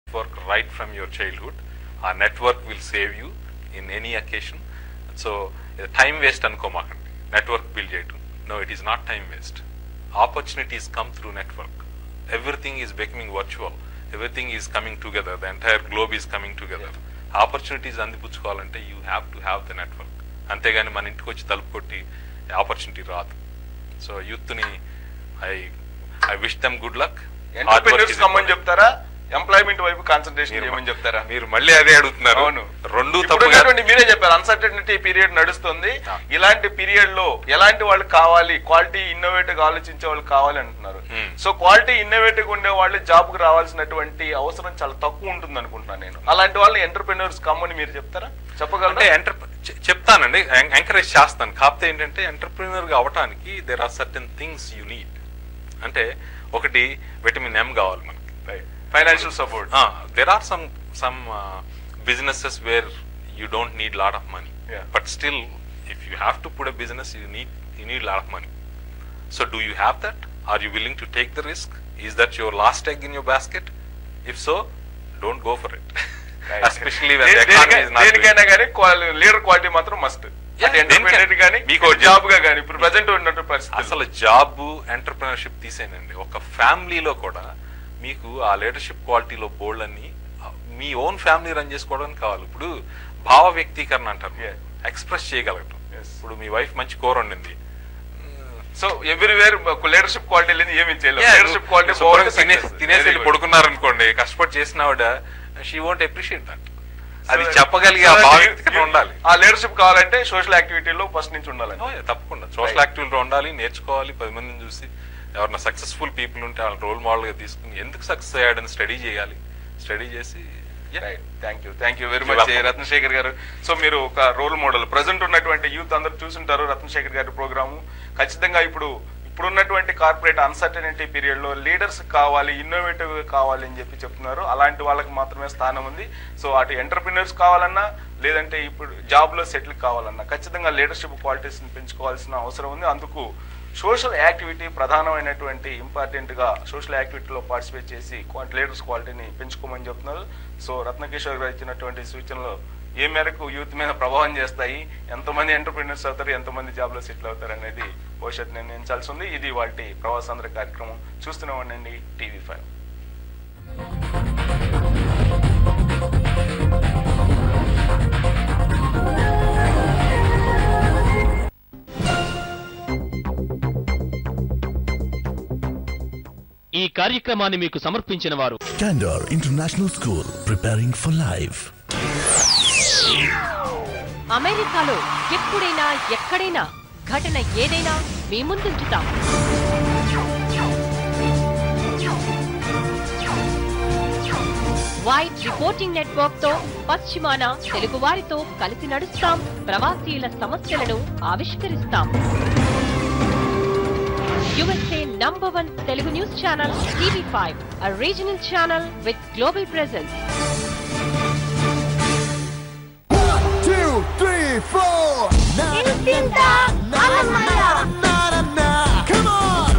work right from your childhood. Our network will save you in any occasion. So time waste అనుకోమాకండి network build చేయటం no it is not time waste opportunities come through network everything is becoming virtual everything is coming together the entire globe is coming together opportunities అందిపుచ్చుకోవాలంటే you have to have the network అంతేగాని మన ఇంటికి వచ్చి తలుపు కొట్టి opportunity రాదు so యూత్ని I I wish them good luck entrepreneurs కమ్మని చెప్తారా ఎంప్లాయ్మెంట్ వైపు కాన్సన్ట్రేషన్ చేయమని చెప్తారా మీరు మళ్ళీ అదే అడుగుతున్నారు అవును రెండు ఇప్పుడు తప్పుగా ఉన్నటువంటి మీరే చెప్పారు అన్సర్టనిటీ పీరియడ్ నడుస్తుంది ఆ. ఇలాంటి పీరియడ్ లో ఎలాంటి వాళ్ళు కావాలి క్వాలిటీ ఇన్నోవేటివ్ గా ఆలోచించే వాళ్ళు కావాలి అంటున్నారు Hmm. సో క్వాలిటీ ఇన్నోవేటివ్ ఉండే వాళ్ళు జాబ్ కు రావాల్సినటువంటి అవసరం చాలా తక్కువ ఉంటుంది అనుకుంటున్నాను నేను అలాంటి వాళ్ళు ఎంటర్ప్రెన్యూర్స్ కమ్మని మీరు చెప్తారా అంటే చెప్పగలరా ఎంటర్ చెప్తానండి ఎంకరేజ్ చేస్తాను కాకపోతే ఏంటంటే ఎంటర్ప్రినర్ గా అవటానికి there are certain things you need అంటే ఒకటి విటమిన్ ఎం కావాలి మనకి financial support there are some some businesses where you don't need lot of money Yeah. But still if you have to put a business you need you need lot of money so do you have that are you willing to take the risk is that your last egg in your basket if so don't go for it especially దేనికైనా కానీ leader quality మాత్రం must Yeah, entrepreneur దేనికైనా. కానీ మీకు మీకు job గా కానీ ఇప్పుడు ప్రజెంట్ ఉన్నట్టు పరిస్థితి అసలు జాబ్ ఎంటర్ప్రినర్షిప్ తీసేనండి ఒక ఫ్యామిలీలో కూడా మీకు ఆ లీడర్షిప్ క్వాలిటీలో బోల్డ్ అన్ని మీ ఓన్ ఫ్యామిలీ రన్ చేసుకోవడానికి కావాలి ఇప్పుడు భావ వ్యక్తీకరణ అంటారు Yeah. Express చేయగలగటం Yes. ఇప్పుడు మీ వైఫ్ మంచి కూర వండింది సో ఎవ్రీవేర్ లీడర్షిప్ క్వాలిటీ లేదు ఏమి చేయలేదు Yeah, లీడర్షిప్ క్వాలిటీ శుభ్రంగా తినే- తినేసి వెళ్ళి పడుకున్నారనుకోండి కష్టపడి చేసిన ఆవిడ షీ వోంట్ అప్రిషియేట్ దట్ అది చెప్పగలిగే ఆ భావ వ్యక్తీకరణ ఉండాలి ఆ లీడర్షిప్ కావాలంటే సోషల్ యాక్టివిటీలో ఫస్ట్ నుంచి ఉండాలి Oh, yeah, తప్పకుండా సోషల్ యాక్టివిటీలో ఉండాలి నేర్చుకోవాలి పది మందిని చూసి ఎవరైనా సక్సెస్ఫుల్ పీపుల్ ఉంటే వాళ్ళ రోల్ మోడల్ గా తీసుకుని ఎందుకు సక్సెస్ అయ్యాడని స్టడీ చేయాలి స్టడీ చేసి yeah. Thank you thank you very You're much welcome. Ratnasekhar garu so మీరు ఒక రోల్ మోడల్ ప్రజెంట్ ఉన్నటువంటి యూత్ అందరూ చూసుంటారు రత్నశేఖర్ గారి ప్రోగ్రాము ఖచ్చితంగా ఇప్పుడు ఇప్పుడున్నటువంటి కార్పొరేట్ అన్సర్టనిటీ పీరియడ్ లో లీడర్స్ కావాలి ఇన్నోవేటివ్ కావాలి అని చెప్పి చెప్తున్నారు అలాంటి వాళ్ళకి మాత్రమే స్థానం ఉంది సో అటు ఎంటర్ప్రినర్స్ కావాలన్నా లేదంటే ఇప్పుడు జాబ్ లో సెటిల్ కావాలన్నా ఖచ్చితంగా లీడర్షిప్ క్వాలిటీస్ పెంచుకోవాల్సిన అవసరం ఉంది అందుకు సోషల్ యాక్టివిటీ ప్రధానమైనటువంటి ఇంపార్టెంట్ గా సోషల్ యాక్టివిటీలో పార్టిసిపేట్ చేసి లీడర్స్ క్వాలిటీని పెంచుకోమని చెప్తున్నారు సో రత్నకిషోర్ గారు ఇచ్చినటువంటి సూచనలు ఏ మేరకు యూత్ మీద ప్రభావం చేస్తాయి ఎంతమంది ఎంటర్ప్రీనర్స్ అవుతారు ఎంతమంది జాబ్ లో సెటిల్ అవుతారు అనేది భవిష్యత్తు నిర్ణయించాల్సి ఉంది ఇది వాటి ప్రవాసాంధ్ర కార్యక్రమం చూస్తూనే ఉండండి టీవీ ఫైవ్ ఈ కార్యక్రమాన్ని మీకు సమర్పించిన వారు Candor International School, preparing for life. అమెరికాలో ఎప్పుడైనా ఎక్కడైనా ఘటన ఏదైనా మీ ముందుంచుతాం వైట్ రిపోర్టింగ్ నెట్వర్క్ తో పశ్చిమాన తెలుగు వారితో కలిసి నడుస్తాం ప్రవాసీల సమస్యలను ఆవిష్కరిస్తాం USA number one Telugu news channel TV five a regional channel with global presence. two, three, four. Na, na, na, na, na, na, na, na, na. Come on.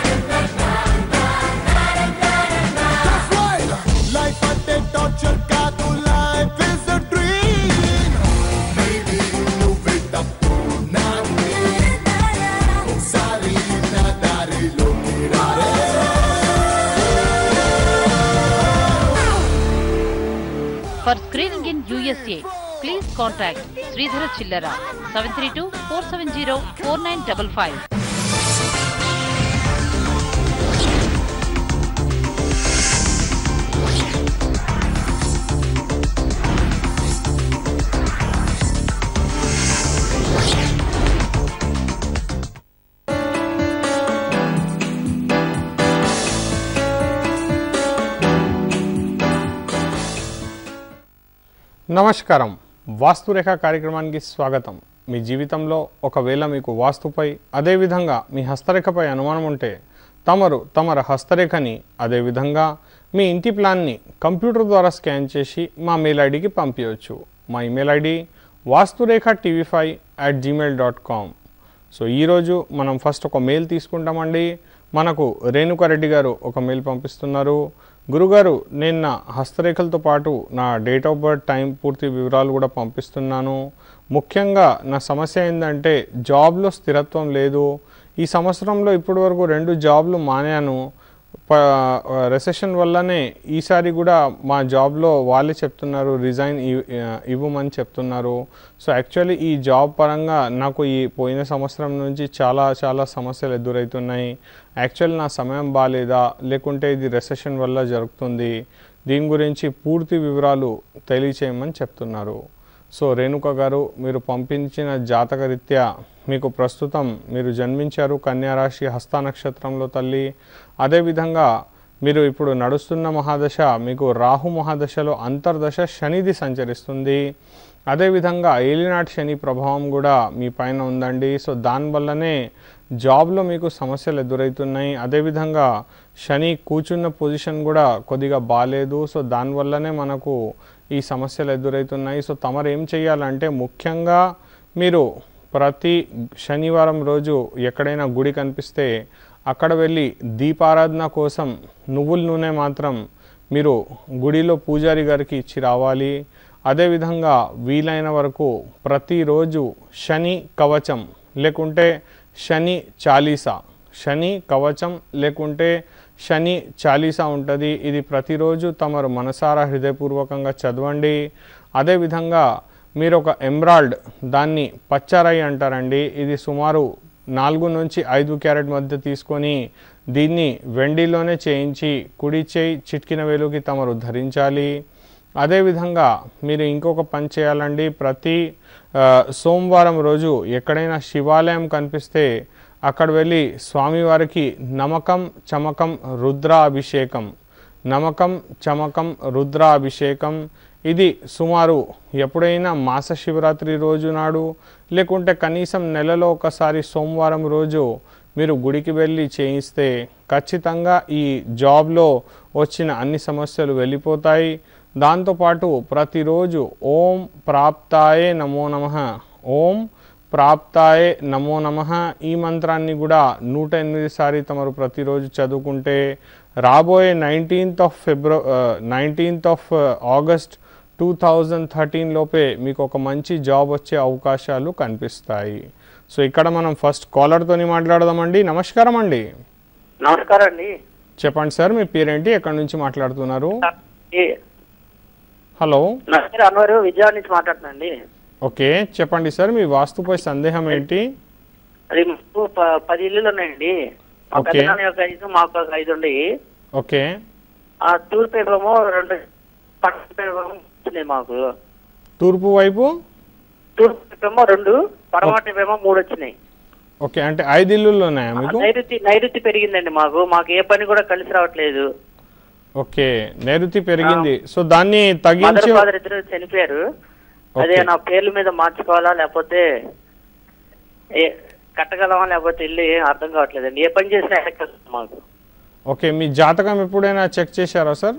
That's right. Life అంటే torture కాదు, life is a dream. Maybe నువ్వే తప్పు నాన్నే. ఒకసారి నా దారిలోకి రారే. For screening in USA, please contact Sridhara Chillara 732 470 4955. నమస్కారం వాస్తురేఖ కార్యక్రమానికి స్వాగతం మీ జీవితంలో ఒకవేళ మీకు వాస్తుపై అదేవిధంగా మీ హస్తరేఖపై అనుమానం ఉంటే తమరు తమర హస్తరేఖని అదేవిధంగా మీ ఇంటి ప్లాన్ని కంప్యూటర్ ద్వారా స్కాన్ చేసి మా మెయిల్ ఐడికి పంపించవచ్చు మా email ID Vasturekha TV five at Gmail dot com so ఈరోజు మనం ఫస్ట్ ఒక మెయిల్ తీసుకుంటామండి మనకు రేణుకారెడ్డి గారు ఒక మెయిల్ పంపిస్తున్నారు గురుగారు నేను నా హస్తరేఖలతో పాటు నా డేట్ ఆఫ్ బర్త్ టైం పూర్తి వివరాలు కూడా పంపిస్తున్నాను ముఖ్యంగా నా సమస్య ఏంటంటే జాబ్లో స్థిరత్వం లేదు ఈ సంవత్సరంలో ఇప్పటివరకు రెండు జాబ్లు మానాను ప రెసెషన్ వల్లనే ఈసారి కూడా మా జాబ్లో వాళ్ళే చెప్తున్నారు రిజైన్ ఇవ్వమని చెప్తున్నారు సో యాక్చువల్లీ ఈ జాబ్ పరంగా నాకు ఈ పోయిన సంవత్సరం నుంచి చాలా చాలా సమస్యలు ఎదురవుతున్నాయి యాక్చువల్ నా సమయం బాగాలేదా లేకుంటే ఇది రెసెషన్ వల్ల జరుగుతుంది దీని గురించి పూర్తి వివరాలు తెలియచేయమని చెప్తున్నారు సో రేణుక గారు మీరు పంపించిన జాతక రీత్యా మీకు ప్రస్తుతం మీరు జన్మించారు కన్యారాశి హస్త నక్షత్రంలో తల్లి అదేవిధంగా మీరు ఇప్పుడు నడుస్తున్న మహాదశ మీకు రాహు మహాదశలో అంతర్దశ శనిది సంచరిస్తుంది అదేవిధంగా ఏలినాటి శని ప్రభావం కూడా మీ పైన ఉందండి సో దానివల్లనే జాబ్లో మీకు సమస్యలు ఎదురవుతున్నాయి అదేవిధంగా శని కూర్చున్న పొజిషన్ కూడా కొద్దిగా బాగాలేదు సో దానివల్లనే మనకు ఈ సమస్యలు ఎదురవుతున్నాయి సో తమరు ఏం చేయాలంటే ముఖ్యంగా మీరు ప్రతి శనివారం రోజు ఎక్కడైనా గుడి కనిపిస్తే అక్కడ వెళ్ళి దీపారాధన కోసం నువ్వుల నూనె మాత్రం మీరు గుడిలో పూజారి గారికి ఇచ్చి రావాలి అదేవిధంగా వీలైన వరకు ప్రతిరోజు శని కవచం లేకుంటే శని చాలీసా శని కవచం లేకుంటే శని చాలీసా ఉంటుంది ఇది ప్రతిరోజు తమరు మనసారా హృదయపూర్వకంగా చదవండి అదేవిధంగా మీరు ఒక ఎమ్రాల్డ్ దాన్ని పచ్చరై అంటారండి ఇది సుమారు నాలుగు నుంచి ఐదు క్యారెట్ మధ్య తీసుకొని దీన్ని వెండిలోనే చేయించి కుడి చేయి చిట్కిన వేలుకి తమరు ధరించాలి అదేవిధంగా మీరు ఇంకొక పని చేయాలండి ప్రతి ఆ, సోమవారం రోజు ఎక్కడైనా శివాలయం కనిపిస్తే అక్కడ వెళ్ళి స్వామివారికి నమకం చమకం రుద్రాభిషేకం నమకం చమకం రుద్రాభిషేకం ఇది సుమారు ఎప్పుడైనా మాస శివరాత్రి రోజు నాడు లేకుంటే కనీసం నెలలో ఒకసారి సోమవారం రోజు మీరు గుడికి వెళ్ళి చేయిస్తే ఖచ్చితంగా ఈ జాబ్లో వచ్చిన అన్ని సమస్యలు వెళ్ళిపోతాయి దాంతోపాటు ప్రతిరోజు ఓం ప్రాప్తాయే నమో నమః ఓం ప్రాప్తాయే నమో నమః ఈ మంత్రాన్ని కూడా నూట ఎనిమిది సారి తమరు ప్రతిరోజు చదువుకుంటే రాబోయే nineteenth of February nineteenth of August two thousand thirteen లోపే మీకు ఒక మంచి జాబ్ వచ్చే అవకాశాలు కనిపిస్తాయి సో ఇక్కడ మనం ఫస్ట్ కాలర్తోని మాట్లాడదామండి నమస్కారం అండి నమస్కారం అండి చెప్పండి సార్ మీ పేరేంటి ఎక్కడి నుంచి మాట్లాడుతున్నారు ఈ- హలో నా పేరు అన్వరు విజయవాడ నుంచి మాట్లాడుతున్నాండి ఓకే చెప్పండి సార్ మీ వాస్తుపై సందేహం ఏంటి అది మాకు ప- పది ఇల్లులు ఉన్నాయండి మా ఓకే. పెద్దనాన్న యొక్క ఐదు మాకు ఒక ఐదు ఉన్నాయి ఓకే ఆ తూర్పు ఏమో రెండు పడమటి ఏమో వచ్చినాయి మాకు తూర్పు వైపు తూర్పు ఏమో రెండు పడమటి ఏమో మూడు వచ్చినాయి ఓకే అంటే ఐదు ఇల్లులు ఉన్నాయా మీకు నైరుతి నైరుతి పెరిగిందండి మాకు మాకు ఏ పని కూడా కలిసి రావట్లేదు ఓకే నైరుతి పెరిగింది సో దాన్ని మదర్ తగ్గించి ఫాదర్ ఇద్దరు చనిపోయారు అదే ఓకే. నా పేర్ల మీద మార్చుకోవాలా లేకపోతే ఏ- కట్టగలమా లేకపోతే ఇల్లు ఏం అర్థం కావట్లేదండి ఏ పని చేసినా ఎక్కదు మాకు ఓకే మీ జాతకం ఎప్పుడైనా చెక్ చేశారా సార్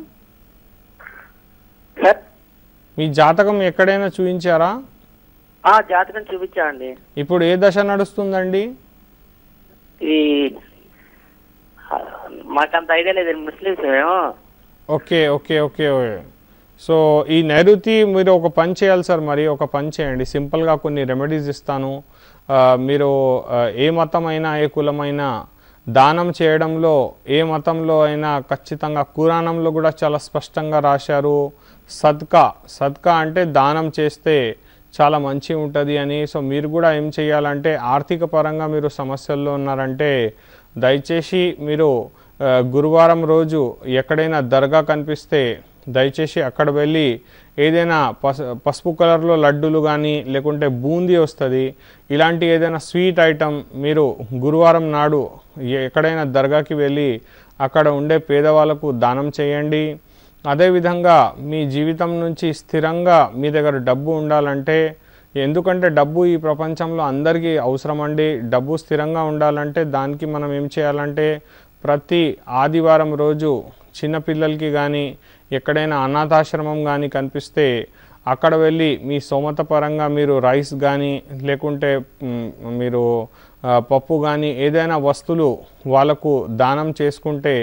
సార్ మీ జాతకం ఎక్కడైనా చూపించారా ఆ జాతకం చూపించామండి ఇప్పుడు ఏ దశ నడుస్తుందండి ఈ ఆ, మాకంత ఐడియా లేదండి ముస్లిమ్స్ మేము ఓకే ఓకే ఓకే సో ఈ నైరుతి మీరు ఒక పని చేయాలి సార్ మరి ఒక పని చేయండి సింపుల్గా కొన్ని రెమెడీస్ ఇస్తాను ఆ, మీరు ఆ, ఏ మతమైనా ఏ కులమైనా దానం చేయడంలో ఏ మతంలో అయినా ఖచ్చితంగా కురాణంలో కూడా చాలా స్పష్టంగా రాశారు సద్కా సద్కా అంటే దానం చేస్తే చాలా మంచి ఉంటుంది అని సో మీరు కూడా ఏం చేయాలంటే ఆర్థిక పరంగా మీరు సమస్యల్లో ఉన్నారంటే దయచేసి మీరు ఆ, గురువారం రోజు ఎక్కడైనా దర్గా కనిపిస్తే దయచేసి అక్కడ వెళ్ళి ఏదైనా పసు పసుపు కలర్లో లడ్డూలు కానీ లేకుంటే బూందీ వస్తుంది ఇలాంటి ఏదైనా స్వీట్ ఐటమ్ మీరు గురువారం నాడు ఎ- ఎక్కడైనా దర్గాకి వెళ్ళి అక్కడ ఉండే పేదవాళ్ళకు దానం చేయండి అదేవిధంగా మీ జీవితం నుంచి స్థిరంగా మీ దగ్గర డబ్బు ఉండాలంటే ఎందుకంటే డబ్బు ఈ ప్రపంచంలో అందరికీ అవసరం అండి డబ్బు స్థిరంగా ఉండాలంటే దానికి మనం ఏం చేయాలంటే ప్రతి ఆదివారం రోజు చిన్నపిల్లలకి కానీ ఎక్కడైనా అనాథాశ్రమం కానీ కనిపిస్తే అక్కడ వెళ్ళి మీ సోమత పరంగా మీరు రైస్ కానీ లేకుంటే మ్, మీరు ఆ, పప్పు కానీ ఏదైనా వస్తువులు వాళ్ళకు దానం చేసుకుంటే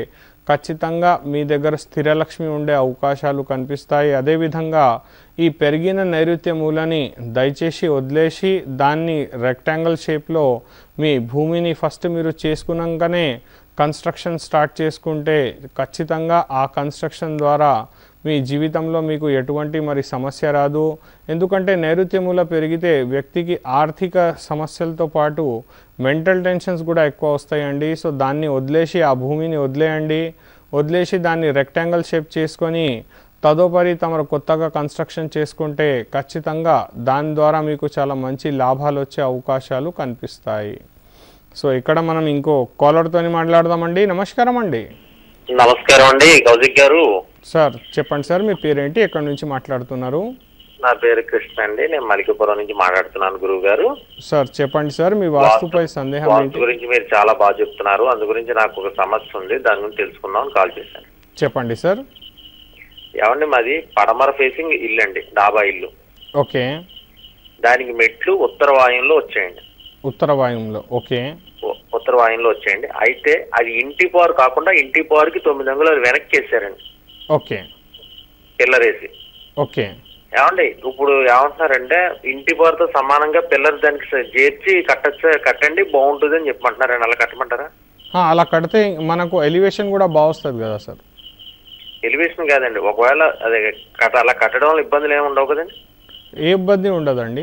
ఖచ్చితంగా మీ దగ్గర స్థిరలక్ష్మి ఉండే అవకాశాలు కనిపిస్తాయి అదేవిధంగా ఈ పెరిగిన నైరుత్య మూలని దయచేసి వదిలేసి దాన్ని రెక్టాంగిల్ షేప్లో మీ భూమిని ఫస్ట్ మీరు చేసుకున్నాకనే కన్స్ట్రక్షన్ స్టార్ట్ చేసుకుంటే ఖచ్చితంగా ఆ కన్స్ట్రక్షన్ ద్వారా మీ జీవితంలో మీకు ఎటువంటి మరి సమస్య రాదు ఎందుకంటే నైరుత్య మూల పెరిగితే వ్యక్తికి ఆర్థిక సమస్యలతో పాటు మెంటల్ టెన్షన్స్ కూడా ఎక్కువ వస్తాయండి సో దాన్ని వదిలేసి ఆ భూమిని వదిలేయండి వదిలేసి దాన్ని రెక్టాంగిల్ షేప్ చేసుకొని తదుపరి తమరు కొత్తగా కన్స్ట్రక్షన్ చేసుకుంటే ఖచ్చితంగా దాని ద్వారా మీకు చాలా మంచి లాభాలు వచ్చే అవకాశాలు కనిపిస్తాయి సో ఇక్కడ మనం ఇంకో కాలర్తోని మాట్లాడదామండి నమస్కారం అండి నమస్కారం అండి కౌశిక్ గారు సార్ చెప్పండి సార్ మీ పేరేంటి ఎక్కడి నుంచి మాట్లాడుతున్నారు నా పేరు కృష్ణ అండి నేను మలికపురం నుంచి మాట్లాడుతున్నాను గురువు గారు సార్ చెప్పండి సార్ మీ వాస్తుపై సందేహం వాస్తు ఏంటి గురించి మీరు చాలా బాగా చెప్తున్నారు అందు గురించి నాకు ఒక సమస్య ఉంది దాని గురించి తెలుసుకుందామని కాల్ చేశాను చెప్పండి సార్ ఏమండి మాది పడమర ఫేసింగ్ ఇల్లు అండి డాబా ఇల్లు ఓకే దానికి మెట్లు ఉత్తర వాయుంలో వచ్చాయండి ఉత్తర వాయుంలో ఓకే ఉ- ఉత్తర వాయుంలో వచ్చాయండి అయితే అది ఇంటి పోరు కాకుండా ఇంటి పోరుకి తొమ్మిది అంగుళాలు వెనక్కి వేసారండి ఓకే పిల్లర్ వేసి ఓకే ఏమండి ఇప్పుడు ఏమంటున్నారంటే ఇంటి పోరుతో సమానంగా పిల్లర్ దానికి స- చేర్చి కట్టచ్చ కట్టండి బాగుంటుంది అని చెప్పమంటున్నారండి అలా కట్టమంటారా ఆ, అలా కడితే మనకు ఎలివేషన్ కూడా బాగా వస్తుంది కదా సార్ ఎలివేషన్ కాదండి ఒకవేళ అదే కట్ట అలా కట్టడం వల్ల ఇబ్బందులు ఏమి ఉండవు కదండి ఏ ఇబ్బంది ఉండదండి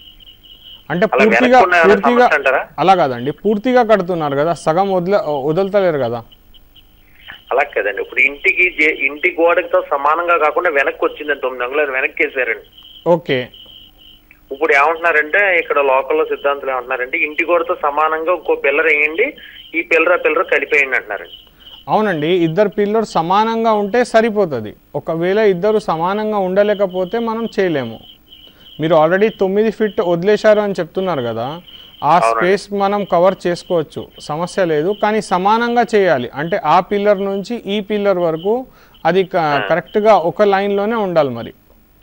అంటే అలా పూర్తిగా వెనక్కున్న ఏమైనా పూర్తిగా సమస్య అంటారా? అలా కాదండి పూర్తిగా కడుతున్నారు కదా సగం వదిల వదులుతలేరు కదా అలా కదండి ఇప్పుడు ఇంటికి జే- ఇంటి గోడకితో సమానంగా కాకుండా వెనక్కి వచ్చిందండి తొమ్మిది అంగుళాలు వెనక్కి వేసారండి ఓకే ఇప్పుడు ఏమంటున్నారంటే ఇక్కడ లోకల్లో సిద్ధాంతులు ఏమంటున్నారంటే ఇంటి గోడతో సమానంగా ఇంకో పిల్లర్ వేయండి ఈ పిల్లర పిల్లర కలిపేయండి అంటున్నారండి అవునండి ఇద్దరు పిల్లలు సమానంగా ఉంటే సరిపోతుంది ఒకవేళ ఇద్దరు సమానంగా ఉండలేకపోతే మనం చేయలేము మీరు ఆల్రెడీ తొమ్మిది ఫీట్ వదిలేశారు అని చెప్తున్నారు కదా ఆ స్పేస్ మనం కవర్ చేసుకోవచ్చు సమస్య లేదు కానీ సమానంగా చేయాలి అంటే ఆ పిల్లర్ నుంచి ఈ పిల్లర్ వరకు అది క- కరెక్ట్గా ఒక లైన్లోనే ఉండాలి మరి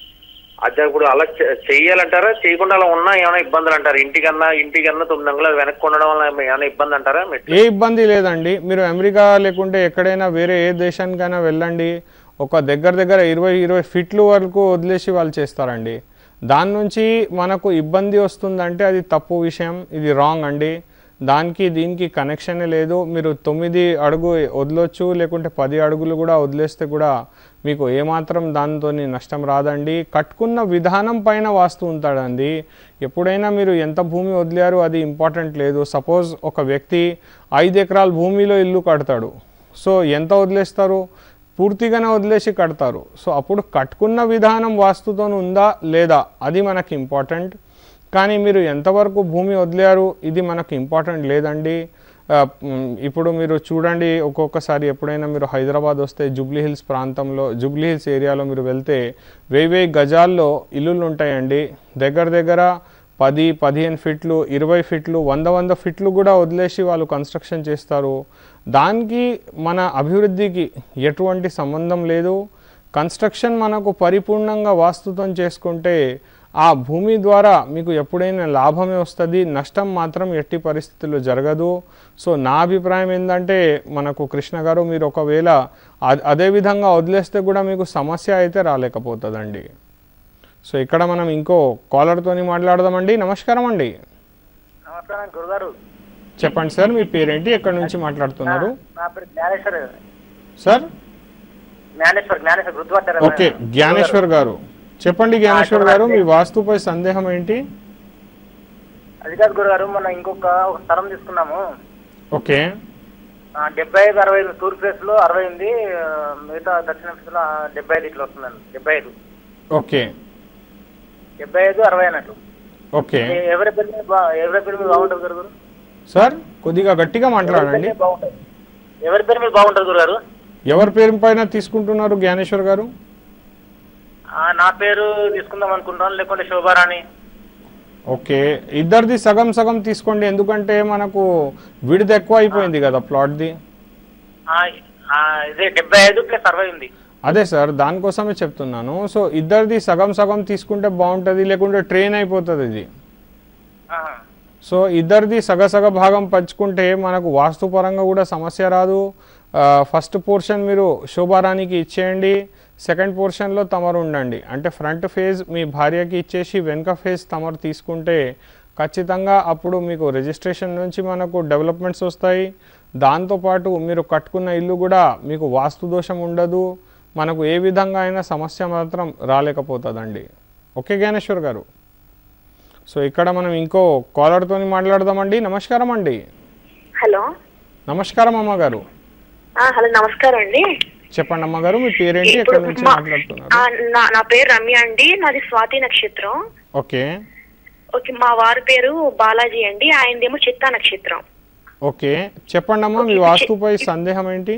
అదే ఇప్పుడు అలా చే- చెయ్యాలంటారా చేయకుండా అలా ఉన్నా ఏమైనా ఇబ్బందులు అంటారా ఇంటికన్నా ఇంటికన్నా తొమ్మిది అంగుళాలు వెనక్కి ఉండడం వల్ల ఏమైనా ఇబ్బంది అంటారా మెట్లు ఏ ఇబ్బంది లేదండి మీరు అమెరికా లేకుంటే ఎక్కడైనా వేరే ఏ దేశానికైనా వెళ్ళండి ఒక దగ్గర దగ్గర ఇరవై ఇరవై ఫీట్లు వరకు వదిలేసి వాళ్ళు చేస్తారండి దాని నుంచి మనకు ఇబ్బంది వస్తుందంటే అది తప్పు విషయం ఇది రాంగ్ అండి దానికి దీనికి కనెక్షనే లేదు మీరు తొమ్మిది అడుగు వదలొచ్చు లేకుంటే పది అడుగులు కూడా వదిలేస్తే కూడా మీకు ఏమాత్రం దాంతో నష్టం రాదండి కట్టుకున్న విధానం పైన వాస్తు ఉంటాడండి ఎప్పుడైనా మీరు ఎంత భూమి వదిలారు అది ఇంపార్టెంట్ లేదు సపోజ్ ఒక వ్యక్తి ఐదు ఎకరాల భూమిలో ఇల్లు కడతాడు సో ఎంత వదిలేస్తారు పూర్తిగానే వదిలేసి కడతారు సో అప్పుడు కట్టుకున్న విధానం వాస్తుతో ఉందా లేదా అది మనకి ఇంపార్టెంట్ కానీ మీరు ఎంతవరకు భూమి వదిలారు ఇది మనకు ఇంపార్టెంట్ లేదండి ఆ, మ్, ఇప్పుడు మీరు చూడండి ఒక్కొక్కసారి ఎప్పుడైనా మీరు హైదరాబాద్ వస్తే జూబ్లీ హిల్స్ ప్రాంతంలో జూబ్లీ హిల్స్ ఏరియాలో మీరు వెళ్తే వెయ్యి వెయ్యి గజాల్లో ఇల్లులు ఉంటాయండి దగ్గర దగ్గర పది పదిహేను ఫీట్లు ఇరవై ఫీట్లు వంద వంద ఫీట్లు కూడా వదిలేసి వాళ్ళు కన్స్ట్రక్షన్ చేస్తారు దానికి మన అభివృద్ధికి ఎటువంటి సంబంధం లేదు కన్స్ట్రక్షన్ మనకు పరిపూర్ణంగా వాస్తుతం చేసుకుంటే ఆ భూమి ద్వారా మీకు ఎప్పుడైనా లాభమే వస్తుంది నష్టం మాత్రం ఎట్టి పరిస్థితుల్లో జరగదు సో నా అభిప్రాయం ఏంటంటే మనకు కృష్ణ గారు మీరు ఒకవేళ అ- అదే విధంగా వదిలేస్తే కూడా మీకు సమస్య అయితే రాలేకపోతుందండి సో ఇక్కడ మనం ఇంకో కాలర్తోని మాట్లాడదామండి నమస్కారం అండి నమస్కారం గురుగారు చెప్పండి సార్ మీ పేరేంటి ఎక్కడి నుంచి మాట్లాడుతున్నారు నా పేరు జ్ఞానేశ్వర్ సార్ జ్ఞానేశ్వర్ జ్ఞానేశ్వర్ గుర్తుపట్టారా ఓకే జ్ఞానేశ్వర్ గారు చెప్పండి జ్ఞానేశ్వర్ గారు మీ వాస్తుపై సందేహం ఏంటి అది కాదు గురుగారు మనం ఇంకొక ఒక స్థలం తీసుకున్నాము ఓకే ఆ, డెబ్బై ఐదు అరవై ఐదు తూర్పు ఫేస్ లో అరవై ఎనిమిది ఆ, మిగతా దక్షిణ ఫేస్ లో ఆ, డెబ్బై ఐదు ఇట్లా వస్తుందండి డెబ్బై ఐదు ఓకే డెబ్బై ఐదు అరవై అన్నట్టు ఓకే ఏ- ఎవరి పేరు మీద బా- ఎవరి పేరు మీద బాగుంటుంది గురుగారు సార్ కొద్దిగా గట్టిగా మాట్లాడండి బాగుంటుంది ఎవరి పేరు మీద బాగుంటుంది గురుగారు ఎవరి పేరు పైన తీసుకుంటున్నారు జ్ఞానేశ్వర్ గారు ఆ, నా పేరు తీసుకుందాం అనుకుంటున్నాను లేకుంటే శోభారాణి ఓకే ఇద్దరిది సగం సగం తీసుకోండి ఎందుకంటే మనకు విడిది ఎక్కువ అయిపోయింది కదా ప్లాట్ది ఆ, ఆ, ఇదే డెబ్బై ఐదు ప్లస్ అరవై ఉంది అదే సార్ దానికోసమే చెప్తున్నాను సో ఇద్దరిది సగం సగం తీసుకుంటే బాగుంటుంది లేకుంటే ట్రైన్ అయిపోతుంది ఇది ఆహా. సో ఇద్దరిది సగ సగ భాగం పంచుకుంటే మనకు వాస్తుపరంగా కూడా సమస్య రాదు ఫస్ట్ పోర్షన్ మీరు శోభారానికి ఇచ్చేయండి సెకండ్ పోర్షన్లో తమరు ఉండండి అంటే ఫ్రంట్ ఫేజ్ మీ భార్యకి ఇచ్చేసి వెనుక ఫేజ్ తమరు తీసుకుంటే ఖచ్చితంగా అప్పుడు మీకు రిజిస్ట్రేషన్ నుంచి మనకు డెవలప్మెంట్స్ వస్తాయి దాంతోపాటు మీరు కట్టుకున్న ఇల్లు కూడా మీకు వాస్తు దోషం ఉండదు మనకు ఏ విధంగా అయినా సమస్య మాత్రం రాలేకపోతుందండి ఓకే జ్ఞానేశ్వర్ గారు సో ఇక్కడ మనం ఇంకో కాలర్తో మాట్లాడదామండి నమస్కారం అండి హలో నమస్కారం అమ్మగారు ఆ, హలో నమస్కారం అండి చెప్పండి అమ్మగారు మీ పేరేంటి ఇప్పుడు ఎక్కడి నుంచి మా- మాట్లాడుతున్నారు ఆ, నా- నా పేరు రమ్య అండి నాది స్వాతి నక్షత్రం ఓకే ఓకే మా వారి పేరు బాలాజీ అండి ఆయనదేమో చిత్తా నక్షత్రం ఓకే చెప్పండి అమ్మా మీ వాస్తుపై సందేహం ఏంటి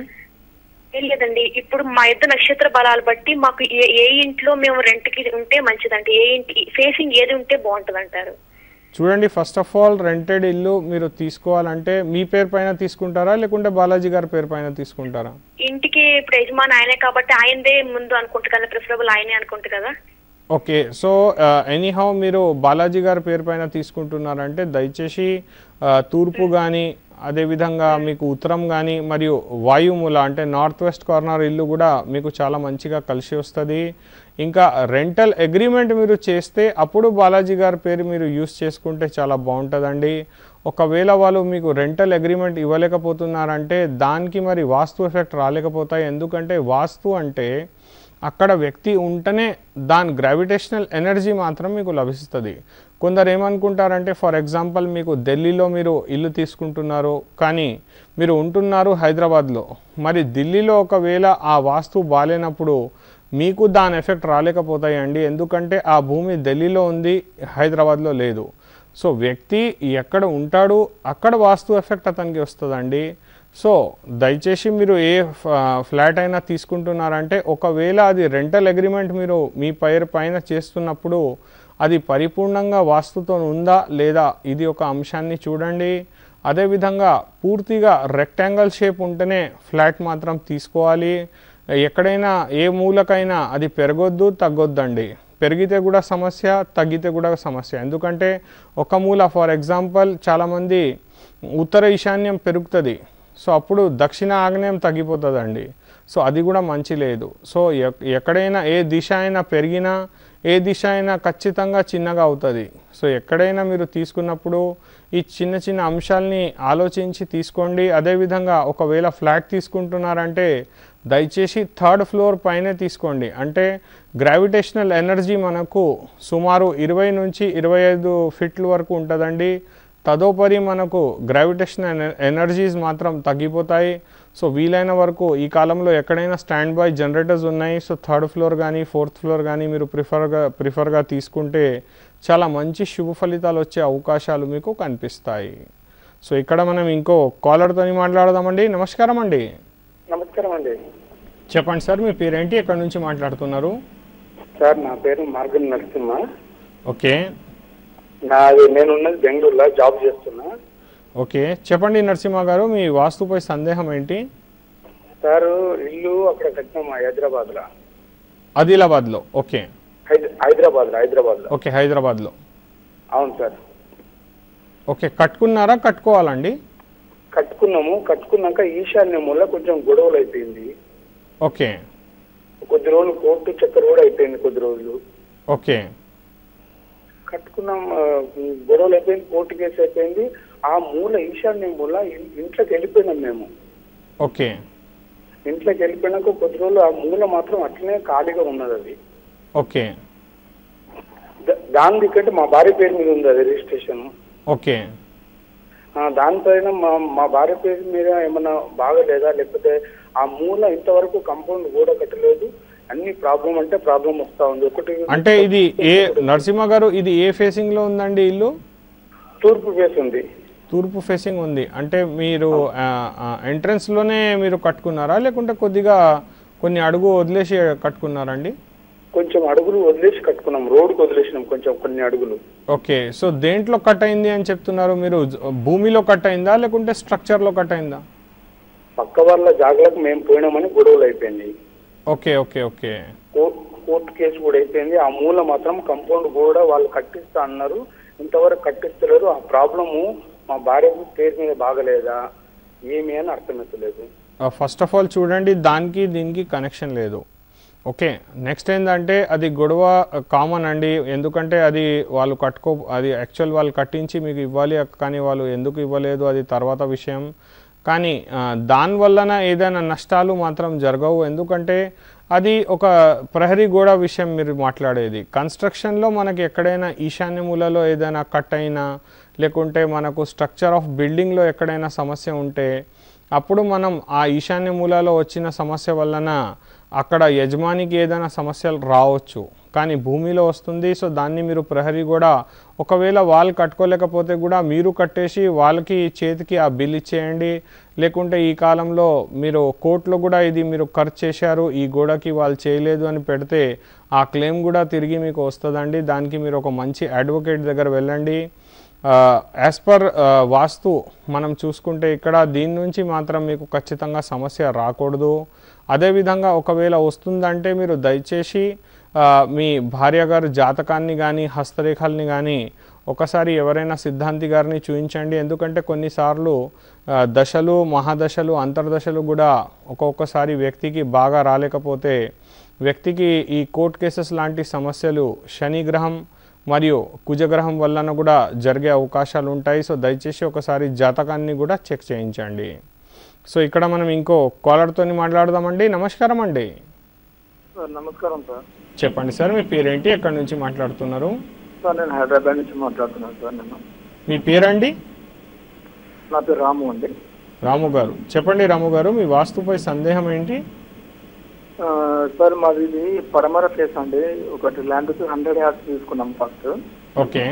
ఏం లేదండి ఇప్పుడు మా ఇద్దరు నక్షత్ర బలాలు బట్టి మాకు ఏ ఏ ఇంట్లో మేము రెంట్ కి ఉంటే మంచిదంటే ఏ ఇంటి ఫేసింగ్ ఏది ఉంటే బాగుంటది అంటారు చూడండి ఫస్ట్ ఆఫ్ ఆల్ రెంటెడ్ ఇల్లు మీరు తీసుకోవాలంటే మీ పేరు పైన తీసుకుంటారా లేకుంటే బాలాజీ గారి పేరు పైన తీసుకుంటారా ఇంటికి ఇప్పుడు యజమాని ఆయనే కాబట్టి ఆయనదే ముందు అనుకుంటు కదా ప్రిఫరబుల్ ఆయనే అనుకుంటు కదా ఓకే సో ఎనీహౌ మీరు బాలాజీ గారి పేరు పైన తీసుకుంటున్నారంటే దయచేసి ఆ, తూర్పు కానీ అదేవిధంగా మీకు ఉత్తరం కానీ మరియు వాయుమూల అంటే నార్త్ వెస్ట్ కార్నర్ ఇల్లు కూడా మీకు చాలా మంచిగా కలిసి వస్తుంది ఇంకా రెంటల్ అగ్రిమెంట్ మీరు చేస్తే అప్పుడు బాలాజీ గారి పేరు మీరు యూస్ చేసుకుంటే చాలా బాగుంటుందండి ఒకవేళ వాళ్ళు మీకు రెంటల్ అగ్రిమెంట్ ఇవ్వలేకపోతున్నారంటే దానికి మరి వాస్తు ఎఫెక్ట్ రాలేకపోతాయి ఎందుకంటే వాస్తు అంటే అక్కడ వ్యక్తి ఉంటేనే దాని గ్రావిటేషనల్ ఎనర్జీ మాత్రం మీకు లభిస్తుంది కొందరు ఏమనుకుంటారంటే ఫర్ ఎగ్జాంపుల్ మీకు ఢిల్లీలో మీరు ఇల్లు తీసుకుంటున్నారు కానీ మీరు ఉంటున్నారు హైదరాబాద్లో మరి ఢిల్లీలో ఒకవేళ ఆ వాస్తు బాగాలేనప్పుడు మీకు దాని ఎఫెక్ట్ రాలేకపోతాయండి ఎందుకంటే ఆ భూమి ఢిల్లీలో ఉంది హైదరాబాద్లో లేదు సో వ్యక్తి ఎక్కడ ఉంటాడు అక్కడ వాస్తు ఎఫెక్ట్ అతనికి వస్తుందండి సో దయచేసి మీరు ఏ ఫ- ఫ్లాట్ అయినా తీసుకుంటున్నారంటే ఒకవేళ అది రెంటల్ అగ్రిమెంట్ మీరు మీ పేరు పైన చేస్తున్నప్పుడు అది పరిపూర్ణంగా వాస్తుతో ఉందా లేదా ఇది ఒక అంశాన్ని చూడండి అదేవిధంగా పూర్తిగా రెక్టాంగిల్ షేప్ ఉంటేనే ఫ్లాట్ మాత్రం తీసుకోవాలి ఎక్కడైనా ఏ మూలకైనా అది పెరగొద్దు తగ్గొద్దండి పెరిగితే కూడా సమస్య తగ్గితే కూడా సమస్య ఎందుకంటే ఒక మూల ఫర్ ఎగ్జాంపుల్ చాలామంది ఉత్తర ఈశాన్యం పెరుగుతుంది సో అప్పుడు దక్షిణ ఆగ్నేయం తగ్గిపోతుందండి సో అది కూడా మంచి లేదు సో ఎక్- ఎక్కడైనా ఏ దిశ అయినా పెరిగినా ఏ దిశ అయినా ఖచ్చితంగా చిన్నగా అవుతుంది సో ఎక్కడైనా మీరు తీసుకున్నప్పుడు ఈ చిన్న చిన్న అంశాలని ఆలోచించి తీసుకోండి అదేవిధంగా ఒకవేళ ఫ్లాట్ తీసుకుంటున్నారంటే దయచేసి థర్డ్ ఫ్లోర్ పైనే తీసుకోండి అంటే గ్రావిటేషనల్ ఎనర్జీ మనకు సుమారు ఇరవై నుంచి ఇరవై ఐదు ఫీట్ల వరకు ఉంటుందండి తదుపరి మనకు గ్రావిటేషన్ ఎనర్జీస్ మాత్రం తగ్గిపోతాయి సో వీలైన వరకు ఈ కాలంలో ఎక్కడైనా స్టాండ్ బై జనరేటర్స్ ఉన్నాయి సో థర్డ్ ఫ్లోర్ కానీ ఫోర్త్ ఫ్లోర్ కానీ మీరు ప్రిఫర్గా ప్రిఫర్గా తీసుకుంటే చాలా మంచి శుభ ఫలితాలు వచ్చే అవకాశాలు మీకు కనిపిస్తాయి సో ఇక్కడ మనం ఇంకో కాలర్తో మాట్లాడదామండి నమస్కారం అండి నమస్కారం అండి చెప్పండి సార్ మీ పేరేంటి ఎక్కడి నుంచి మాట్లాడుతున్నారు సార్ నా పేరు మార్గం నరసింహ ఓకే నాది నేను ఉన్నది బెంగళూరులో జాబ్ చేస్తున్నా ఓకే చెప్పండి నరసింహ గారు మీ వాస్తుపై సందేహం ఏంటి సార్ ఇల్లు అక్కడ కట్టినాం హైదరాబాద్ లో ఆదిలాబాద్లో ఓకే హైదరాబాద్ లో హైదరాబాద్ లో ఓకే హైదరాబాద్లో అవును సార్ ఓకే కట్టుకున్నారా కట్టుకోవాలండి కట్టుకున్నాము కట్టుకున్నాక ఈశాన్యం వల్ల కొంచెం గొడవలు అయిపోయింది ఓకే కొద్ది రోజులు కోర్టు చక్కెర కూడా అయిపోయింది కొద్ది రోజులు ఓకే కట్టుకున్నాం ఆ, గొడవలు అయిపోయింది కోర్టు కేసు అయిపోయింది ఆ మూల ఈశాన్యం వల్ల ఇన్- ఇంట్లోకి వెళ్ళిపోయినాం మేము ఓకే ఇంట్లోకి వెళ్ళిపోయినాక కొద్ది రోజులు ఆ మూల మాత్రం అట్లనే ఖాళీగా ఉన్నది అది ఓకే ద- దాని కంటే మా భార్య పేరు మీద ఉంది అది రిజిస్ట్రేషన్ ఓకే ఆ, దానిపైన మా మా భార్య పేరు మీద ఏమన్నా బాగలేదా లేకపోతే ఆ మూల ఇంతవరకు కంపౌండ్ కూడా కట్టలేదు అన్ని ప్రాబ్లం అంటే ప్రాబ్లం వస్తా ఉంది ఒకటి అంటే ఇది ఏ నరసింహ గారు ఇది ఏ ఫేసింగ్లో ఉందండి ఇల్లు తూర్పు ఫేస్ ఉంది తూర్పు ఫేసింగ్ ఉంది అంటే మీరు ఎంట్రన్స్లోనే మీరు కట్టుకున్నారా లేకుంటే కొద్దిగా కొన్ని అడుగు వదిలేసి కట్టుకున్నారండి కొంచెం అడుగులు వదిలేసి కట్టుకున్నాం రోడ్డుకు వదిలేసినాం కొంచెం కొన్ని అడుగులు ఓకే సో దేంట్లో కట్ అయింది అని చెప్తున్నారు మీరు జ- భూమిలో కట్ అయిందా లేకుంటే స్ట్రక్చర్లో కట్ అయిందా పక్క వాళ్ళ జాగ్లకు మేము పోయినామని గొడవలు అయిపోయింది okay okay okay court court case కూడా అయిపోయింది ఆ మూల మాత్రం కంపౌండ్ కూడా వాళ్ళు కట్టిస్తా అన్నారు ఇంతవరకు కట్టిస్తలేరు ఆ ప్రాబ్లము మా భార్య పేరు మీద బాగలేదా ఏమి అని అర్థమవుతలేదు ఫస్ట్ ఆఫ్ ఆల్ చూడండి దానికి దీనికి కనెక్షన్ లేదు ఓకే నెక్స్ట్ ఏంటంటే అది గొడవ కామన్ అండి ఎందుకంటే అది వాళ్ళు కట్టుకో అది యాక్చువల్ వాళ్ళు కట్టించి మీకు ఇవ్వాలి కానీ వాళ్ళు ఎందుకు ఇవ్వలేదు అది తర్వాత విషయం కానీ ఆ, దానివల్లన ఏదైనా నష్టాలు మాత్రం జరగవు ఎందుకంటే అది ఒక ప్రహరీ గోడ విషయం మీరు మాట్లాడేది కన్స్ట్రక్షన్లో మనకి ఎక్కడైనా ఈశాన్య మూలలో ఏదైనా కట్ అయినా లేకుంటే మనకు స్ట్రక్చర్ ఆఫ్ బిల్డింగ్లో ఎక్కడైనా సమస్య ఉంటే అప్పుడు మనం ఆ ఈశాన్య మూలలో వచ్చిన సమస్య వలన అక్కడ యజమానికి ఏదైనా సమస్యలు రావచ్చు కానీ భూమిలో వస్తుంది సో దాన్ని మీరు ప్రహరీ కూడా ఒకవేళ వాళ్ళు కట్టుకోలేకపోతే కూడా మీరు కట్టేసి వాళ్ళకి చేతికి ఆ బిల్ ఇచ్చేయండి లేకుంటే ఈ కాలంలో మీరు కోర్టులో కూడా ఇది మీరు ఖర్చు చేశారు ఈ గోడకి వాళ్ళు చేయలేదు అని పెడితే ఆ క్లెయిమ్ కూడా తిరిగి మీకు వస్తుందండి దానికి మీరు ఒక మంచి అడ్వకేట్ దగ్గర వెళ్ళండి యాజ్ పర్ వాస్తు మనం చూసుకుంటే ఇక్కడ దీని నుంచి మాత్రం మీకు ఖచ్చితంగా సమస్య రాకూడదు అదేవిధంగా ఒకవేళ వస్తుందంటే మీరు దయచేసి ఆ, మీ భార్య గారు జాతకాన్ని కానీ హస్తరేఖల్ని కానీ ఒకసారి ఎవరైనా సిద్ధాంతి గారిని చూపించండి ఎందుకంటే కొన్నిసార్లు ఆ, దశలు మహాదశలు అంతర్దశలు కూడా ఒక్కొక్కసారి వ్యక్తికి బాగా రాలేకపోతే వ్యక్తికి ఈ కోర్ట్ కేసెస్ లాంటి సమస్యలు శని గ్రహం మరియు కుజగ్రహం వలన కూడా జరిగే అవకాశాలు ఉంటాయి సో దయచేసి ఒకసారి జాతకాన్ని కూడా చెక్ చేయించండి సో ఇక్కడ మనం ఇంకో కాలర్తో మాట్లాడదామండి నమస్కారం అండి సార్ నమస్కారం సార్ చెప్పండి సార్ మీ పేరేంటి ఎక్కడి నుంచి మాట్లాడుతున్నారు సార్ నేను హైదరాబాద్ నుంచి మాట్లాడుతున్నాను సార్ నేను మీ పేరండి నా పేరు రాము అండి రాము గారు చెప్పండి రాము గారు మీ వాస్తుపై సందేహం ఏంటి ఆ, సార్ మాది ఇది పడమర ఫేస్ అండి ఒకటి ల్యాండ్ హండ్రెడ్ యార్డ్స్ తీసుకున్నాం ఫస్ట్ ఓకే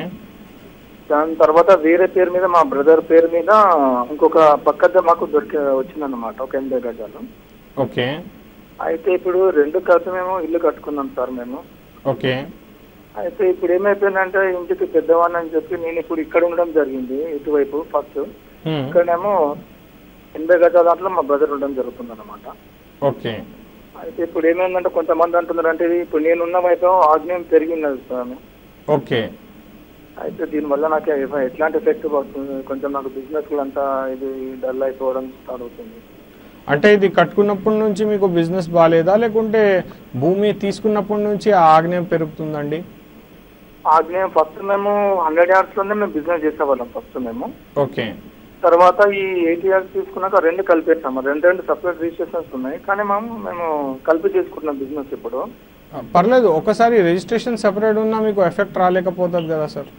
దాని తర్వాత వేరే పేరు మీద మా బ్రదర్ పేరు మీద ఇంకొక పక్కదే మాకు దొరికి వచ్చిందన్నమాట ఒక ఎనభై గజాలు ఓకే అయితే ఇప్పుడు రెండు కలిసి మేము ఇల్లు కట్టుకున్నాం సార్ మేము ఓకే అయితే ఇప్పుడు ఏమైపోయిందంటే ఇంటికి పెద్దవాడిని అని చెప్పి నేను ఇప్పుడు ఇక్కడ ఉండడం జరిగింది ఇటువైపు ఫస్ట్ Hmm. ఇక్కడనేమో ఎనభై గజాల దాంట్లో మా బ్రదర్ ఉండడం జరుగుతుంది అనమాట ఓకే అయితే ఇప్పుడు ఏమైందంటే కొంతమంది అంటున్నారు అంటే ఇది ఇప్పుడు నేనున్న వైపు ఆగ్నేయం పెరిగినది సార్ ఓకే అయితే దీనివల్ల నాకు ఎఫ- ఎట్లాంటి ఎఫెక్ట్ పడుతుంది కొంచెం నాకు బిజినెస్ కూడా అంతా ఇది డల్ అయిపోవడం స్టార్ట్ అవుతుంది అంటే ఇది కట్టుకున్నప్పటి నుంచి మీకు బిజినెస్ బాగాలేదా లేకుంటే భూమి తీసుకున్నప్పటి నుంచి ఆ ఆగ్నేయం పెరుగుతుందండి ఆగ్నేయం ఫస్ట్ మేము హండ్రెడ్ ఇయర్స్ లోనే మేము బిజినెస్ చేసేవాళ్ళం ఫస్ట్ మేము ఓకే తర్వాత ఈ ఎయిటీ ఇయర్స్ తీసుకున్నాక రెండు కలిపేసాము రెండు రెండు సపరేట్ రిజిస్ట్రేషన్స్ ఉన్నాయి కానీ మేము మేము కలిపి చేసుకుంటున్నాం బిజినెస్ ఇప్పుడు ఆ, పర్లేదు ఒకసారి రిజిస్ట్రేషన్ సెపరేట్ ఉన్నా మీకు ఎఫెక్ట్ రాలేకపోతుంది కదా సార్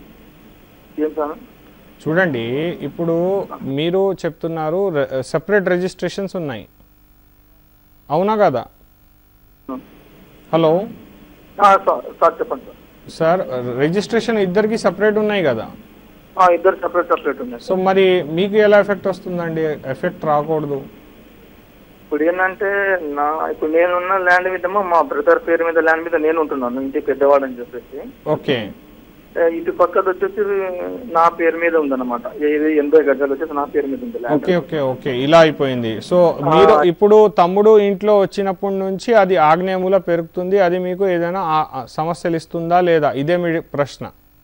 ఏం సార్ చూడండి ఇప్పుడు మీరు చెప్తున్నారు సెపరేట్ రిజిస్ట్రేషన్స్ ఉన్నాయి అవునా కదా హలో ఆ, సార్ సార్ చెప్పండి సార్ సార్ రిజిస్ట్రేషన్ ఇద్దరికి సపరేట్ ఉన్నాయి కదా ఆ, ఇద్దరు సపరేట్ సపరేట్ ఉన్నాయి సో మరి మీకు ఎలా ఎఫెక్ట్ వస్తుందండి ఎఫెక్ట్ రాకూడదు ఇప్పుడు ఏంటంటే నా ఇప్పుడు నేనున్న ల్యాండ్ మీదేమో మా బ్రదర్ పేరు మీద ల్యాండ్ మీద నేను ఉంటున్నాను ఇంటి పెద్దవాడు అని చెప్పేసి ఓకే ఏ, ఇటు పక్కది వచ్చేసి నా పేరు మీద ఉందన్నమాట ఇది ఎనభై గజాలు వచ్చేసి నా పేరు మీద ఉంది ల్యాండ్ ఓకే ఓకే ఓకే ఇలా అయిపోయింది సో మీరు ఇప్పుడు తమ్ముడు ఇంట్లో వచ్చినప్పటి నుంచి అది ఆగ్నేయముల పెరుగుతుంది అది మీకు ఏదైనా ఆ- ఆ సమస్యలు ఇస్తుందా లేదా ఇదే మీ ప్రశ్న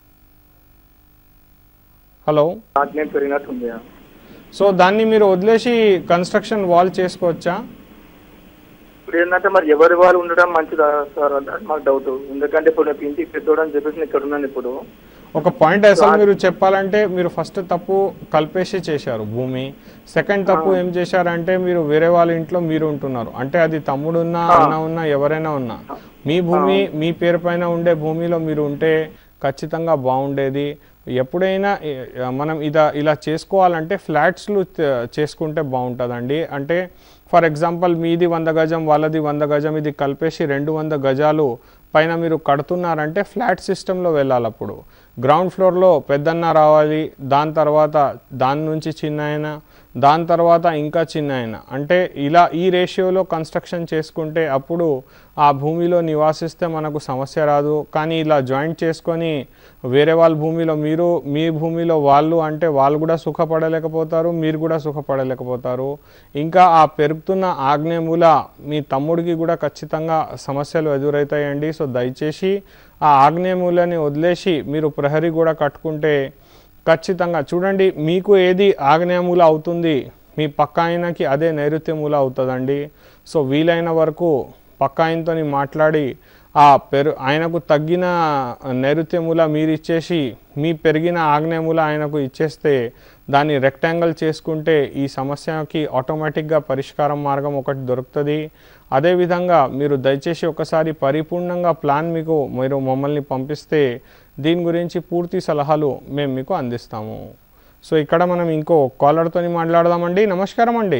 హలో ఆగ్నేయం పెరిగినట్టుంది సో దాన్ని మీరు వదిలేసి కన్స్ట్రక్షన్ వాల్ చేసుకోవచ్చా ఇప్పుడు ఏంటంటే మరి ఎవరి వాళ్ళు ఉండడం మంచిదా సార్ అంటే మాకు డౌట్ ఎందుకంటే ఇప్పుడు నాకు ఇంటికి పెద్దోడు అని చెప్పేసి నేను ఇక్కడ ఉన్నాను ఇప్పుడు ఒక పాయింట్ అసలు మీరు చెప్పాలంటే మీరు ఫస్ట్ తప్పు కలిపేసి చేశారు భూమి సెకండ్ తప్పు ఏం చేశారంటే మీరు వేరే వాళ్ళ ఇంట్లో మీరు ఉంటున్నారు అంటే అది తమ్ముడు ఉన్నా అన్న ఉన్నా ఎవరైనా ఉన్నా మీ భూమి మీ పేరు పైన ఉండే భూమిలో మీరు ఉంటే ఖచ్చితంగా బాగుండేది ఎప్పుడైనా ఏ- మనం ఇదా ఇలా చేసుకోవాలంటే ఫ్లాట్స్లు చే- చేసుకుంటే బాగుంటుందండి అంటే ఫర్ ఎగ్జాంపుల్ మీది వంద గజం వాళ్ళది వంద గజం ఇది కలిపేసి రెండు వంద గజాలు పైన మీరు కడుతున్నారంటే ఫ్లాట్ సిస్టంలో వెళ్ళాలి అప్పుడు గ్రౌండ్ ఫ్లోర్లో పెద్దన్న రావాలి దాని తర్వాత దాని నుంచి చిన్న ఆయన దాని తర్వాత ఇంకా చిన్న ఆయన అంటే ఇలా ఈ రేషియోలో కన్స్ట్రక్షన్ చేసుకుంటే అప్పుడు ఆ భూమిలో నివాసిస్తే మనకు సమస్య రాదు కానీ ఇలా జాయింట్ చేసుకొని వేరే వాళ్ళ భూమిలో మీరు మీ భూమిలో వాళ్ళు అంటే వాళ్ళు కూడా సుఖపడలేకపోతారు మీరు కూడా సుఖపడలేకపోతారు ఇంకా ఆ పెరుగుతున్న ఆగ్నేయముల మీ తమ్ముడికి కూడా ఖచ్చితంగా సమస్యలు ఎదురవుతాయండి సో దయచేసి ఆ ఆగ్నేయములని వదిలేసి మీరు ప్రహరీ కూడా కట్టుకుంటే ఖచ్చితంగా చూడండి మీకు ఏది ఆగ్నేయముల అవుతుంది మీ పక్క ఆయనకి అదే నైరుత్య మూల అవుతుందండి సో వీలైన వరకు పక్క ఆయనతో మాట్లాడి ఆ పెరు ఆయనకు తగ్గిన నైరుత్య మూల మీరు ఇచ్చేసి మీ పెరిగిన ఆగ్నేయ మూల ఆయనకు ఇచ్చేస్తే దాన్ని రెక్టాంగిల్ చేసుకుంటే ఈ సమస్యకి ఆటోమేటిక్గా పరిష్కారం మార్గం ఒకటి దొరుకుతుంది అదేవిధంగా మీరు దయచేసి ఒకసారి పరిపూర్ణంగా ప్లాన్ మీకు మీరు మమ్మల్ని పంపిస్తే దీని గురించి పూర్తి సలహాలు మేము మీకు అందిస్తాము సో ఇక్కడ మనం ఇంకో కాలర్తో మాట్లాడదామండి నమస్కారం అండి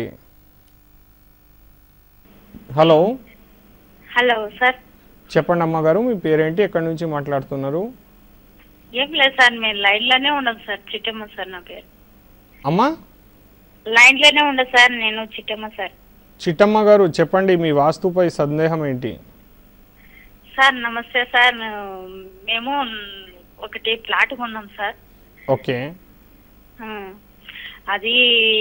హలో హలో సార్ చెప్పండి అమ్మగారు మీ పేరేంటి ఎక్కడి నుంచి మాట్లాడుతున్నారు ఏం లేదు సార్ మేము లైన్ లోనే ఉండదు సార్ చిట్టమ్మ సార్ నా పేరు అమ్మా లైన్ లోనే ఉండదు సార్ నేను చిట్టమ్మ సార్ చిట్టమ్మ గారు చెప్పండి మీ వాస్తుపై సందేహం ఏంటి సార్ నమస్తే సార్ మేము ఒకటి ప్లాట్ కొన్నాం సార్ ఓకే ఆ, అది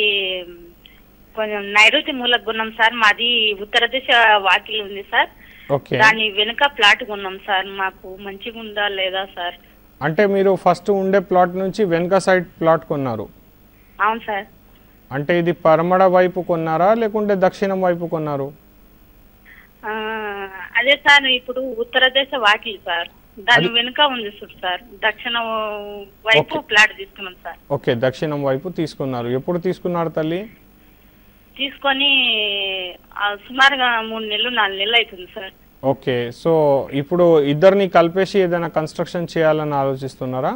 కొంచెం నైరుతి మూలకు కొన్నాం సార్ మాది ఉత్తర దిశ వాకిలి ఉంది సార్ ఓకే దాని వెనుక ప్లాట్ కొన్నాం సార్ మాకు మంచిగా ఉందా లేదా సార్ అంటే మీరు ఫస్ట్ ఉండే ప్లాట్ నుంచి వెనుక సైడ్ ప్లాట్ కొన్నారు అవును సార్ అంటే ఇది పరమడ వైపు కొన్నారా లేకుంటే దక్షిణం వైపు కొన్నారు ఆ, అదే సార్ ఇప్పుడు ఉత్తర దేశ వాకిలి సార్ దాని వెనుక ఉంది చూడు సార్ దక్షిణ వైపు ప్లాట్ తీసుకున్నాం సార్ ఓకే దక్షిణం వైపు తీసుకున్నారు ఎప్పుడు తీసుకున్నారు తల్లి తీసుకొని ఆ, సుమారుగా మూడు నెలలు నాలుగు నెలలు అవుతుంది సార్ ఓకే సో ఇప్పుడు ఇద్దరిని కలిపేసి ఏదైనా కన్స్ట్రక్షన్ చేయాలని ఆలోచిస్తున్నారా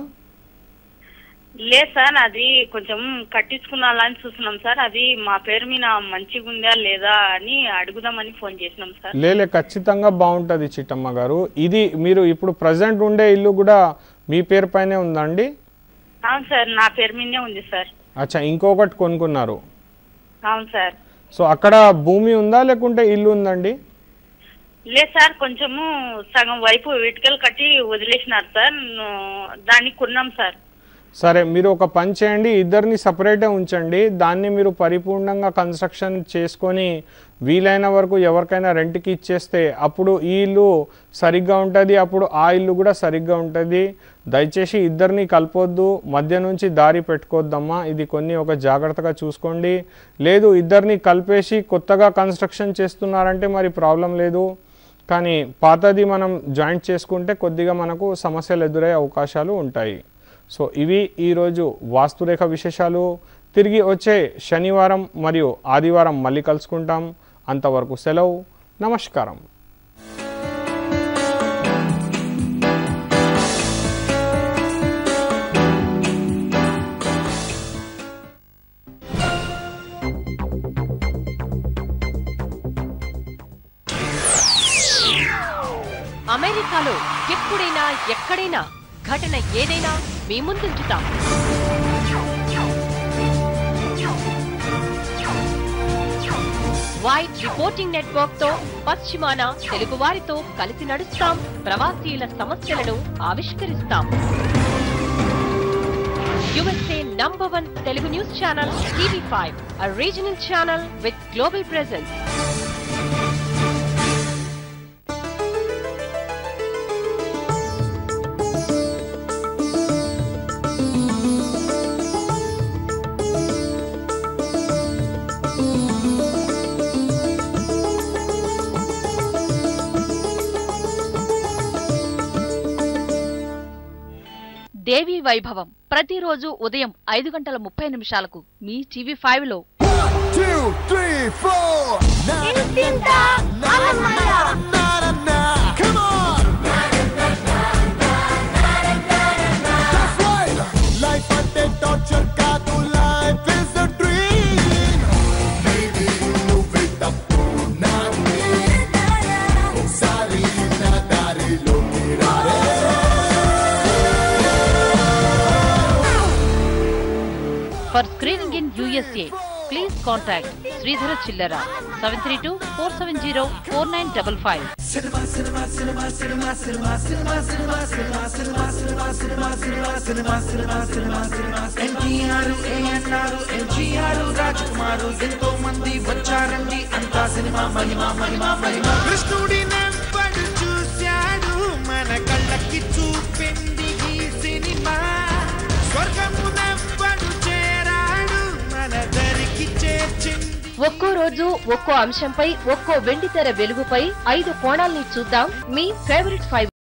లేదు సార్ అది కొంచెం కట్టించుకున్నాలని చూస్తున్నాం సార్ అది మా పేరు మీద మంచిగా ఉందా లేదా అని అడుగుదామని ఫోన్ చేసినాం సార్ లేలే ఖచ్చితంగా బాగుంటుంది చిట్టమ్మ గారు ఇది మీరు ఇప్పుడు ప్రజెంట్ ఉండే ఇల్లు కూడా మీ పేరు పైనే ఉందండి అవును సార్ నా పేరు మీదే ఉంది సార్ అచ్చా ఇంకొకటి కొనుక్కున్నారు అవును సార్ సో అక్కడ భూమి ఉందా లేకుంటే ఇల్లు ఉందండి లేదు సార్ కొంచెము సగం వైపు ఇటుకలు కట్టి వదిలేసినారు సార్ దాన్ని కొన్నాం సార్ సరే మీరు ఒక పని చేయండి ఇద్దరిని సపరేటే ఉంచండి దాన్ని మీరు పరిపూర్ణంగా కన్స్ట్రక్షన్ చేసుకొని వీలైన వరకు ఎవరికైనా రెంట్కి ఇచ్చేస్తే అప్పుడు ఈ ఇల్లు సరిగ్గా ఉంటుంది అప్పుడు ఆ ఇల్లు కూడా సరిగ్గా ఉంటుంది దయచేసి ఇద్దరిని కలపొద్దు మధ్య నుంచి దారి పెట్టుకోవద్దమ్మా ఇది కొన్ని ఒక జాగ్రత్తగా చూసుకోండి లేదు ఇద్దరిని కలిపేసి కొత్తగా కన్స్ట్రక్షన్ చేస్తున్నారంటే మరి ప్రాబ్లం లేదు కానీ పాతది మనం జాయింట్ చేసుకుంటే కొద్దిగా మనకు సమస్యలు ఎదురయ్యే అవకాశాలు ఉంటాయి సో ఇవి ఈరోజు వాస్తురేఖ విశేషాలు తిరిగి వచ్చే శనివారం మరియు ఆదివారం మళ్ళీ కలుసుకుంటాం అంతవరకు సెలవు నమస్కారం అమెరికాలో ఎప్పుడైనా ఎక్కడైనా ఘటన ఏదైనా మీ ముందుంచుతాం వైట్ రిపోర్టింగ్ నెట్వర్క్ తో పశ్చిమాన తెలుగువారితో కలిసి నడుస్తాం ప్రవాసీల సమస్యలను ఆవిష్కరిస్తాం USA number one Telugu news channel TV five a regional channel with global presence Devi Vaibhavam ప్రతిరోజు ఉదయం ఐదు గంటల ముప్పై నిమిషాలకు మీ టీవీ ఫైవ్ లో Two, three, four. Na na na na na na na na na. Come on. That's right. Life అంటే torture కాదు. Life is a dream. Baby, నువ్వే తప్పు నాన్నే. ఒకసారి నా దారిలోకి రారే. For screening in USA please contact Sridhara Chillara seven three two four seven zero four nine double five Cinema, cinema, cinema, cinema, cinema, cinema, cinema, cinema, cinema, cinema, cinema, cinema, cinema, cinema, cinema, cinema. NTR ANR NTR Rajkumar ఎంతో మంది వచ్చారండి అంతా cinema మహిమ మహిమ మహిమ కృష్ణుడి నెవ్వడు చూశాడు మన కళ్ళకి చూపింది ఈ సినిమా స్వర్గము నెవ్వడు చేరాడు మన దరికి చేర్చ ఒక్కో రోజు ఒక్కో అంశంపై ఒక్కో వెండితెర వెలుగుపై ఐదు కోణాల్ని చూద్దాం మీ ఫేవరెట్ ఫైవ్